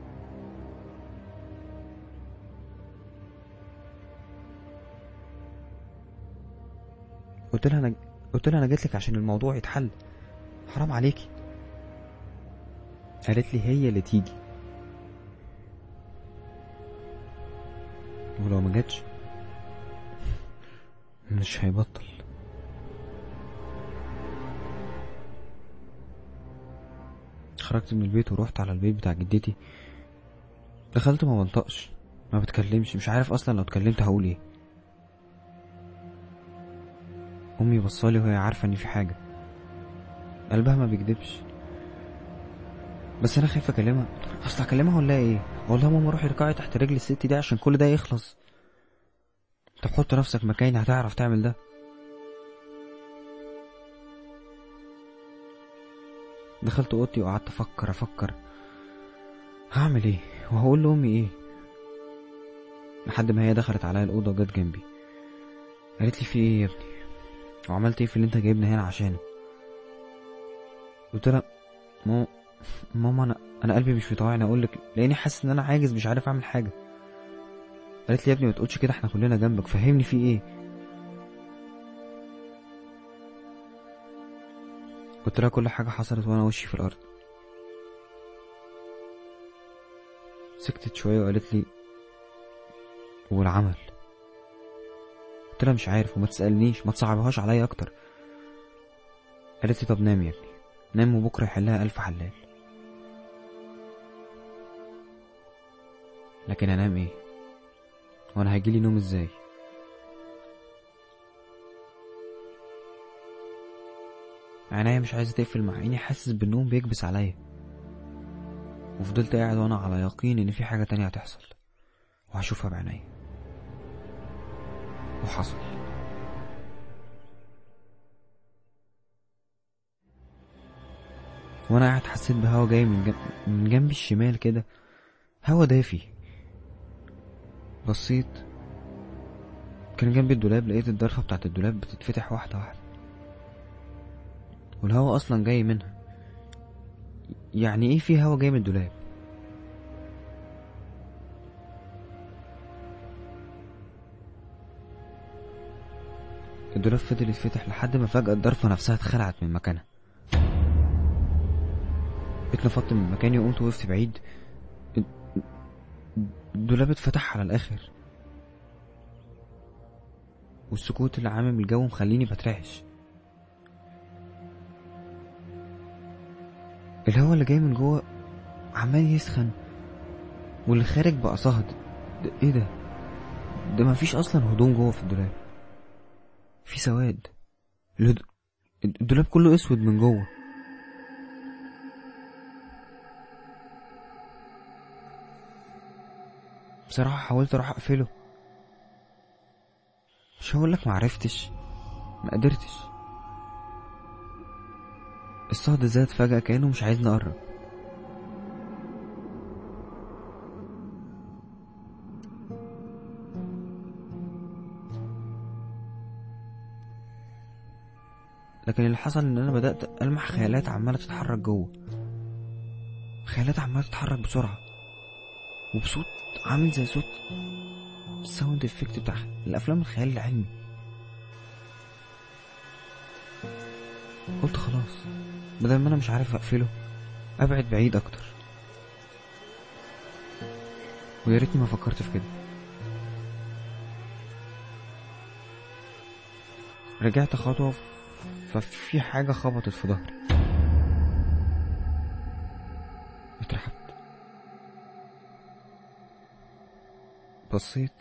قلت لها انا قلت لها انا جيت لك عشان الموضوع يتحل حرام عليكي قالت لي هي اللي تيجي ولو ما جاتش مش هيبطل خرجت من البيت ورحت على البيت بتاع جدتي دخلت ما بنطقش ما بتكلمش مش عارف اصلا لو اتكلمت هقول ايه امي بصالي وهي عارفه ان في حاجه قلبها ما بيكدبش بس انا خايف اكلمها اصل اكلمها ولا ايه اقول لها ماما روحي اركعي تحت رجل الست دي عشان كل ده يخلص طب حط نفسك مكاني هتعرف تعمل ده دخلت اوضتي وقعدت افكر افكر هعمل ايه وهقول لامي ايه لحد ما هي دخلت عليا الاوضه وجت جنبي قالت لي في ايه يا ابني وعملت ايه في اللي انت جايبني هنا عشانه قلت لها ماما ماما انا انا قلبي مش بيطوعني اقول لك لاني حاسس ان انا عاجز مش عارف اعمل حاجه قالت لي يا ابني ما تقولش كده احنا كلنا جنبك فهمني في ايه قلت لها كل حاجه حصلت وانا وشي في الارض سكتت شويه وقالت لي والعمل قلت لها مش عارف وما تسالنيش ما تصعبهاش عليا اكتر قالت لي طب نام يا ابني نام وبكره يحلها الف حلال لكن انام ايه وانا هيجيلي نوم ازاي عينيا مش عايزه تقفل مع اني حاسس بالنوم بيكبس عليا وفضلت قاعد وانا على يقين ان في حاجه تانية هتحصل وهشوفها بعينيا وحصل وانا قاعد حسيت بهوا جاي من جنب من جنبي الشمال كده هوا دافي بصيت كان جنبي الدولاب لقيت الضرفة بتاعت الدولاب بتتفتح واحدة واحدة والهوا أصلا جاي منها يعني ايه في هوا جاي من الدولاب الدولاب فضل يتفتح لحد ما فجأة الضرفة نفسها اتخلعت من مكانها اتنفضت من مكاني وقمت وقفت بعيد الدولاب اتفتح على الآخر والسكوت اللي عامم الجو مخليني بترعش الهوا اللي جاي من جوه عمال يسخن واللي خارج بقى صهد ده ايه ده ده مفيش اصلا هدوم جوه في الدولاب في سواد الهد... الدولاب كله اسود من جوه بصراحة حاولت اروح اقفله مش هقولك معرفتش ما قدرتش الصهد زاد فجأة كأنه مش عايزني أقرب لكن اللي حصل ان انا بدأت ألمح خيالات عمالة تتحرك جوه خيالات عمالة تتحرك بسرعة وبصوت عامل زي صوت الساوند افكت بتاع الافلام الخيال العلمي قلت خلاص بدل ما انا مش عارف اقفله ابعد بعيد اكتر ويا ريتني ما فكرت في كده رجعت خطوة ففي حاجة خبطت في ظهري اترعبت بصيت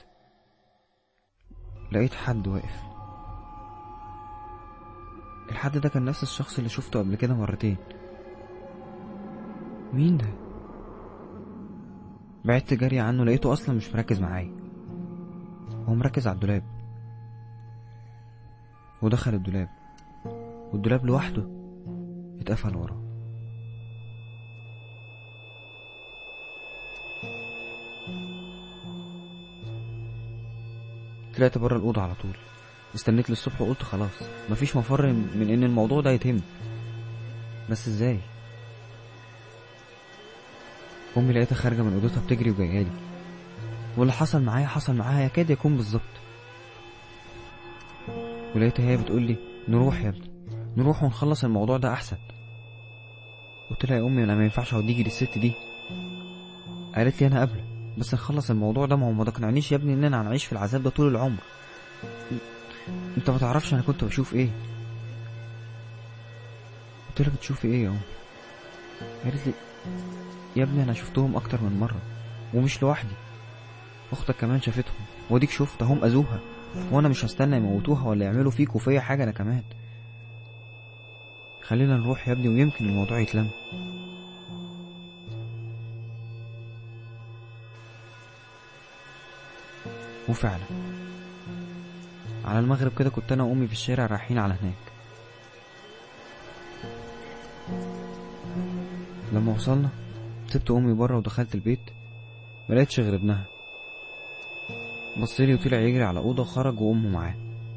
لقيت حد واقف الحد ده كان نفس الشخص اللي شفته قبل كده مرتين مين ده بعدت جري عنه لقيته اصلا مش مركز معايا هو مركز على الدولاب ودخل الدولاب والدولاب لوحده اتقفل وراه طلعت بره الأوضة على طول استنيت للصبح وقلت خلاص مفيش مفر من ان الموضوع ده يتم بس ازاي امي لقيتها خارجه من اوضتها بتجري وجايه لي واللي حصل معايا حصل معاها يكاد يكون بالظبط ولقيتها هي بتقول لي نروح يا ابني نروح ونخلص الموضوع ده احسن قلت لها يا امي انا ما ينفعش اوديكي للست دي قالت لي انا قبل بس نخلص الموضوع ده ما هو ما تقنعنيش يا ابني اننا هنعيش في العذاب ده طول العمر انت ما تعرفش انا كنت بشوف ايه قلت لها بتشوفي ايه يا ام قالت لي يا ابني انا شفتهم اكتر من مره ومش لوحدي اختك كمان شافتهم واديك شفت هم اذوها وانا مش هستنى يموتوها ولا يعملوا فيك وفيا حاجه انا كمان خلينا نروح يا ابني ويمكن الموضوع يتلم وفعلا على المغرب كده كنت انا وامي في الشارع رايحين على هناك لما وصلنا سبت امي بره ودخلت البيت ملقتش غير ابنها بصلي وطلع يجري على اوضه وخرج وامه معاه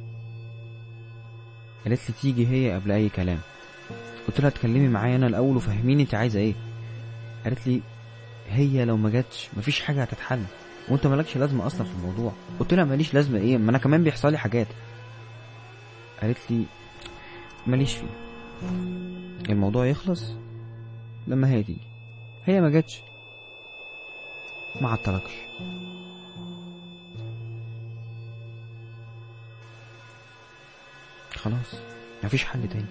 قالت لي تيجي هي قبل اي كلام قلت لها اتكلمي معايا انا الاول وفهميني انت عايزه ايه قالت لي هي لو ما جاتش مفيش حاجه هتتحل وانت مالكش لازمه اصلا في الموضوع قلت لها ماليش لازمه ايه ما انا كمان بيحصل لي حاجات قالت لي ماليش فيه الموضوع يخلص لما هي تيجي هي ما جاتش ما عطلكش خلاص مفيش حل تاني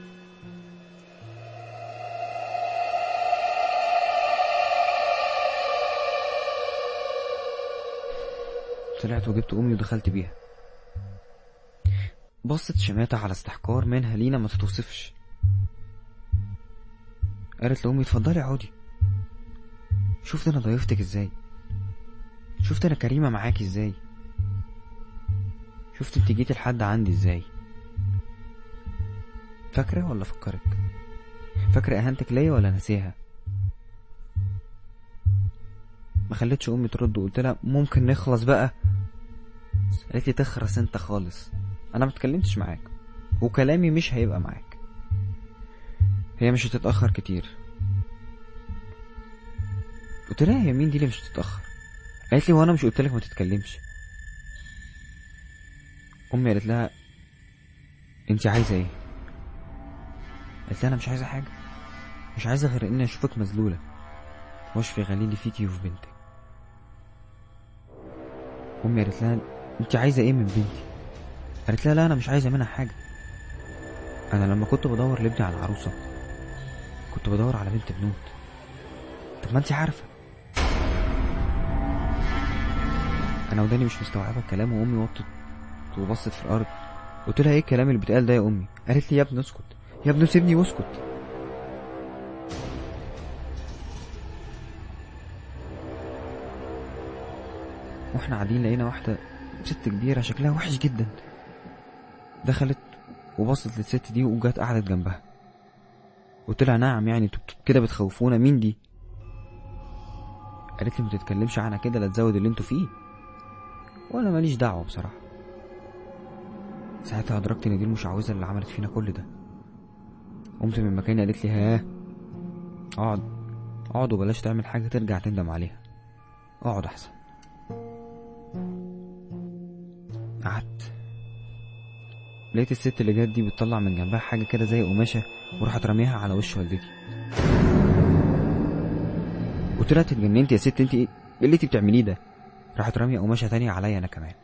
طلعت وجبت امي ودخلت بيها بصت شماتة على استحقار منها لينا ما تتوصفش قالت لأمي اتفضلي اقعدي شفت انا ضيفتك ازاي شفت انا كريمة معاكي ازاي شفت انت جيتي لحد عندي ازاي فاكرة ولا فكرك فاكرة اهانتك ليا ولا نسيها ما خلتش امي ترد وقلت لها ممكن نخلص بقى قالت لي تخرس انت خالص انا ما اتكلمتش معاك وكلامي مش هيبقى معاك هي مش هتتاخر كتير قلت لها هي مين دي اللي مش هتتاخر قالت لي وانا مش قلت لك ما تتكلمش امي قالت لها انت عايزه ايه قالت لها انا مش عايزه حاجه مش عايزه غير اني اشوفك مذلوله واشفي غليلي فيكي وفي بنتك امي قالت لها انت عايزه ايه من بنتي قالت لها لا انا مش عايزه منها حاجه انا لما كنت بدور لابني على عروسه كنت بدور على بنت بنوت طب ما انت عارفه انا وداني مش مستوعبه الكلام وامي وطت وبصت في الارض قلت لها ايه الكلام اللي بيتقال ده يا امي قالت لي يا ابني اسكت يا ابني سيبني واسكت واحنا قاعدين لقينا واحده ست كبيره شكلها وحش جدا دخلت وبصت للست دي وجت قعدت جنبها قلت لها نعم يعني انتوا كده بتخوفونا مين دي قالت لي ما تتكلمش عنها كده لا تزود اللي انتوا فيه وانا ماليش دعوه بصراحه ساعتها ادركت ان دي المشعوذه اللي عملت فينا كل ده قمت من مكاني قالت لي ها اقعد اقعد وبلاش تعمل حاجه ترجع تندم عليها اقعد احسن قعدت لقيت الست اللي جت دي بتطلع من جنبها حاجه كده زي قماشه وراحت رميها على وش والدتي قلت لها اتجننت يا ست انت ايه اللي انت بتعمليه ده راحت راميه قماشه تانية عليا انا كمان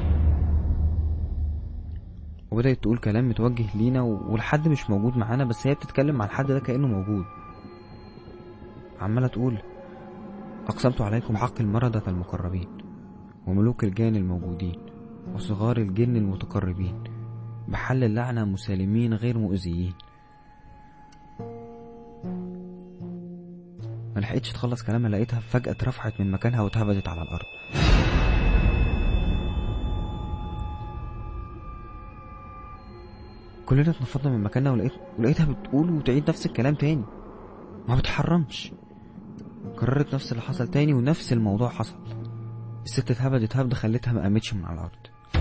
وبدأت تقول كلام متوجه لينا والحد مش موجود معانا بس هي بتتكلم مع الحد ده كأنه موجود عمالة تقول أقسمت عليكم حق المردة المقربين وملوك الجان الموجودين وصغار الجن المتقربين بحل اللعنة مسالمين غير مؤذيين ما لحقتش تخلص كلامها لقيتها فجأة اترفعت من مكانها واتهبدت على الأرض كلنا اتنفضنا من مكاننا ولقيت ولقيتها بتقول وتعيد نفس الكلام تاني ما بتحرمش كررت نفس اللي حصل تاني ونفس الموضوع حصل الست اتهبدت هبدة خلتها ما قامتش من على الأرض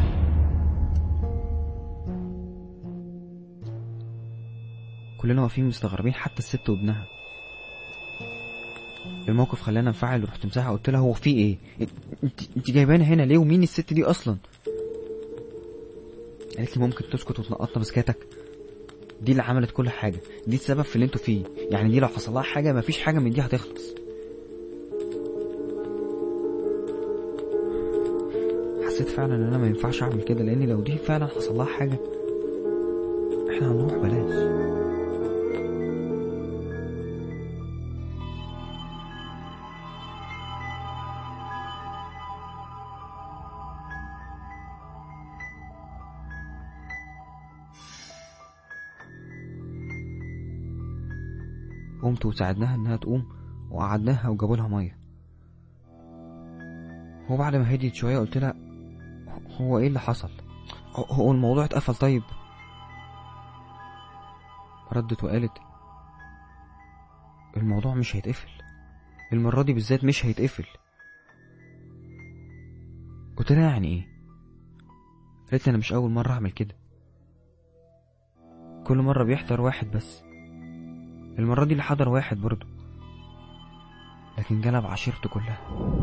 كلنا واقفين مستغربين حتى الست وابنها الموقف خلانا انفعل ورحت مساحة قلت لها هو في ايه انت انت جايبانا هنا ليه ومين الست دي اصلا قالت لي ممكن تسكت وتنقطنا مسكاتك دي اللي عملت كل حاجة دي السبب في اللي انتوا فيه يعني دي لو حصل لها حاجة مفيش حاجة من دي هتخلص حسيت فعلا ان انا ما ينفعش اعمل كده لان لو دي فعلا حصل لها حاجة احنا هنروح بلاش قمت وساعدناها انها تقوم وقعدناها وجابوا لها ميه هو بعد ما هديت شويه قلت لها هو ايه اللي حصل هو- هو الموضوع اتقفل طيب ردت وقالت الموضوع مش هيتقفل المرة دي بالذات مش هيتقفل قلت لها يعني ايه قالت لي انا مش اول مرة اعمل كده كل مرة بيحضر واحد بس المرة دي اللي حضر واحد برضه لكن جلب عشيرته كلها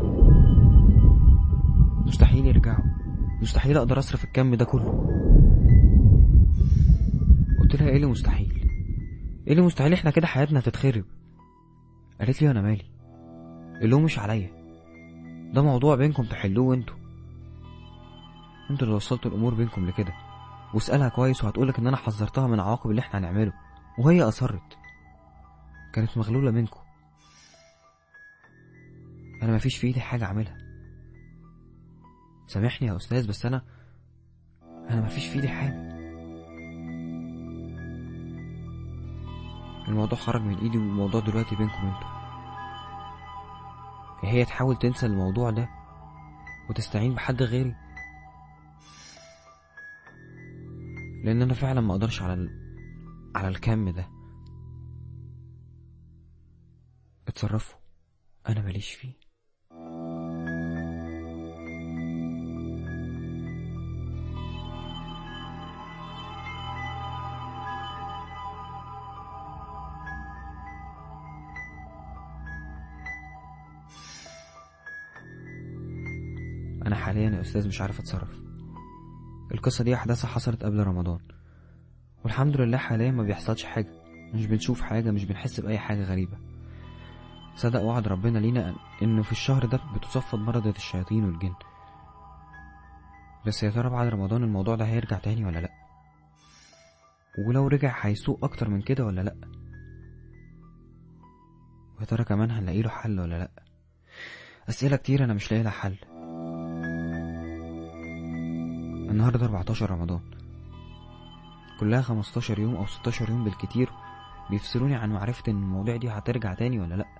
مستحيل يرجعوا مستحيل اقدر اصرف الكم ده كله قلت لها ايه اللي مستحيل ايه اللي مستحيل احنا كده حياتنا هتتخرب قالت لي انا مالي اللوم مش عليا ده موضوع بينكم تحلوه انتوا انتوا اللي وصلتوا الامور بينكم لكده واسالها كويس وهتقولك ان انا حذرتها من العواقب اللي احنا هنعمله وهي اصرت كانت مغلولة منكم انا مفيش في ايدي حاجة اعملها سامحني يا استاذ بس انا انا مفيش في ايدي حاجة الموضوع خرج من ايدي والموضوع دلوقتي بينكم انتوا هي تحاول تنسى الموضوع ده وتستعين بحد غيري لان انا فعلا ما اقدرش على ال... على الكم ده اتصرفوا انا ماليش فيه انا حاليا يا استاذ مش عارف اتصرف القصة دي احداثها حصلت قبل رمضان والحمد لله حاليا ما بيحصلش حاجة مش بنشوف حاجة مش بنحس بأي حاجة غريبة صدق وعد ربنا لينا أن- انه في الشهر ده بتصفد مرضة الشياطين والجن بس يا ترى بعد رمضان الموضوع ده هيرجع تاني ولا لا ولو رجع هيسوق اكتر من كده ولا لا ويا ترى كمان هنلاقي له حل ولا لا اسئله كتير انا مش لاقي لها حل النهارده 14 رمضان كلها 15 يوم او 16 يوم بالكتير بيفصلوني عن معرفة ان المواضيع دي هترجع تاني ولا لأ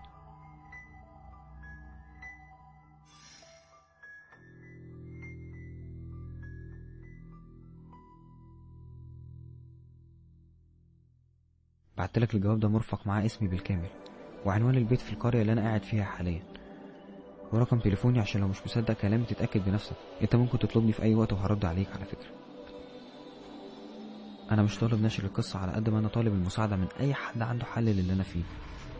بعتلك الجواب ده مرفق معاه اسمي بالكامل وعنوان البيت في القرية اللي أنا قاعد فيها حاليا ورقم تليفوني عشان لو مش مصدق كلامي تتأكد بنفسك انت ممكن تطلبني في أي وقت وهرد عليك على فكرة أنا مش طالب نشر القصة على قد ما أنا طالب المساعدة من أي حد عنده حل للي أنا فيه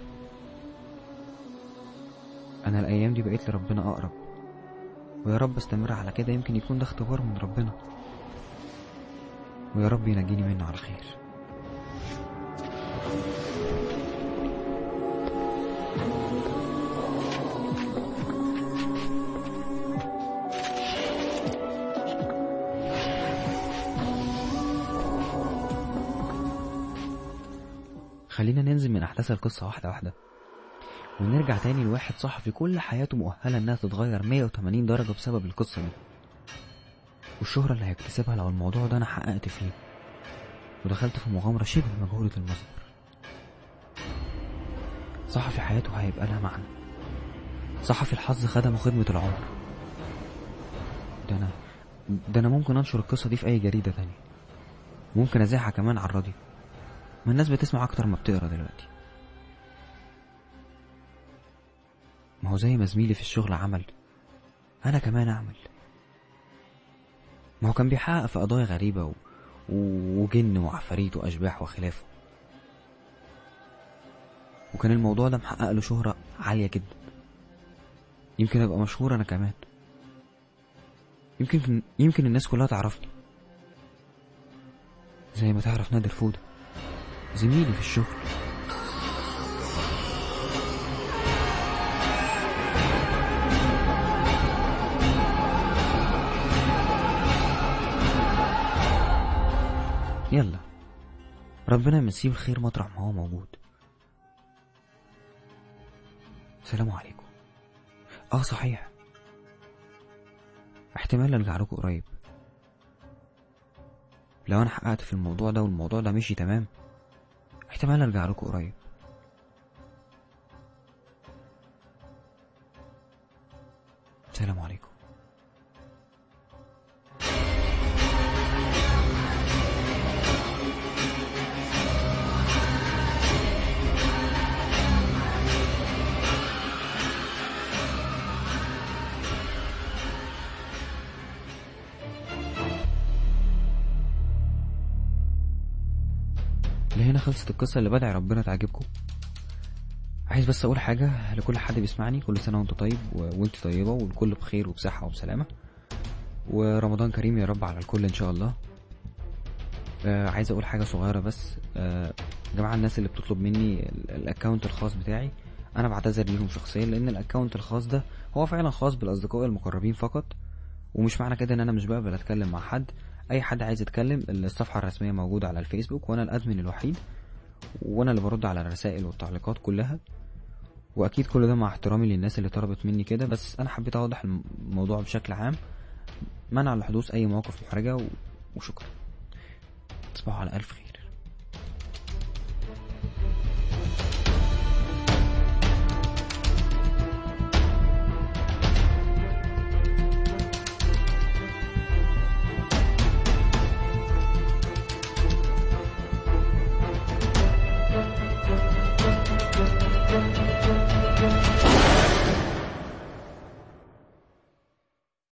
أنا الأيام دي بقيت لربنا أقرب ويا رب استمر على كده يمكن يكون ده اختبار من ربنا ويا رب ينجيني منه على خير خلينا ننزل من أحداث القصة واحدة واحدة ونرجع تاني لواحد صحفي كل حياته مؤهلة إنها تتغير 180 درجة بسبب القصة دي والشهرة اللي هيكتسبها لو الموضوع ده أنا حققت فيه ودخلت في مغامرة شبه مجهولة المصدر صحفي حياته هيبقى لها معنى صحفي الحظ خدمه خدمة العمر ده أنا ده أنا ممكن أنشر القصة دي في أي جريدة تانية ممكن أذاعها كمان على الراديو ما الناس بتسمع أكتر ما بتقرا دلوقتي ما هو زي ما زميلي في الشغل عمل أنا كمان أعمل ما هو كان بيحقق في قضايا غريبة و... وجن وعفاريت وأشباح وخلافه وكان الموضوع ده محقق له شهرة عالية جدا يمكن أبقى مشهور أنا كمان يمكن يمكن الناس كلها تعرفني زي ما تعرف نادر فودة زميلي في الشغل يلا ربنا يمسيه الخير مطرح ما هو موجود سلام عليكم اه صحيح احتمال ارجع لكم قريب لو انا حققت في الموضوع ده والموضوع ده مشي تمام احتمال ارجع لكم قريب سلام عليكم لهنا خلصت القصة اللي بدعي ربنا تعجبكم عايز بس اقول حاجة لكل حد بيسمعني كل سنة وانت طيب و... وانت طيبة والكل بخير وبصحة وبسلامة ورمضان كريم يا رب على الكل ان شاء الله آه عايز اقول حاجة صغيرة بس آه جماعة الناس اللي بتطلب مني ال- الاكونت الخاص بتاعي انا بعتذر ليهم شخصيا لان الاكونت الخاص ده هو فعلا خاص بالاصدقاء المقربين فقط ومش معنى كده ان انا مش بقبل اتكلم مع حد اي حد عايز يتكلم الصفحه الرسميه موجوده على الفيسبوك وانا الادمن الوحيد وانا اللي برد على الرسائل والتعليقات كلها واكيد كل ده مع احترامي للناس اللي طلبت مني كده بس انا حبيت اوضح الموضوع بشكل عام منع لحدوث اي مواقف محرجه و... وشكرا تصبحوا على الف خير